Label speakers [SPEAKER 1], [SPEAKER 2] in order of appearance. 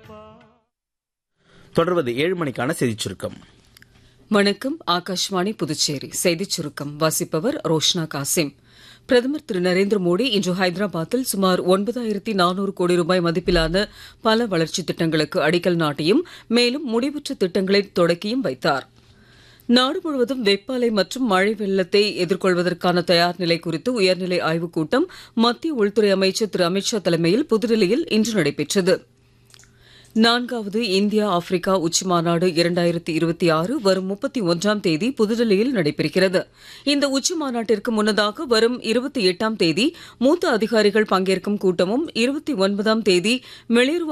[SPEAKER 1] தொடர்வது ஏழு மணிக்கான செய்திச் சுருக்கம்
[SPEAKER 2] வணக்கம் ஆகாஷ்வாணி புதுச்சேரி செய்திச் சுருக்கம் வாசிப்பவர் ரோஷ்னா காசிம் பிரதமர் திரு நரேந்திர மோடி இன்று ஹைதராபாத்தில் சுமார் ஒன்பதாயிரத்தி நானூறு கோடி ரூபாய் மதிப்பிலான பல வளர்ச்சித் திட்டங்களுக்கு அடிக்கல் நாட்டியும் மேலும் முடிவுற்ற திட்டங்களை தொடக்கியும் வைத்தார் நாடு முழுவதும் வெப்ப அலை மற்றும் மழை வெள்ளத்தை எதிர்கொள்வதற்கான தயார் நிலை குறித்து உயர்நிலை ஆய்வுக் கூட்டம் மத்திய உள்துறை அமைச்சர் திரு அமித்ஷா தலைமையில் புதுடெல்லியில் இன்று நடைபெற்றது நான்காவது இந்தியா ஆப்பிரிக்கா உச்சி மாநாடு இரண்டாயிரத்தி இருபத்தி ஆறு வரும் முப்பத்தி ஒன்றாம் தேதி புதுடெல்லியில் நடைபெறுகிறது இந்த உச்சி மாநாட்டிற்கு முன்னதாக வரும் இருபத்தி எட்டாம் தேதி மூத்த அதிகாரிகள் பங்கேற்கும் கூட்டமும் இருபத்தி ஒன்பதாம் தேதி வெளியுறவு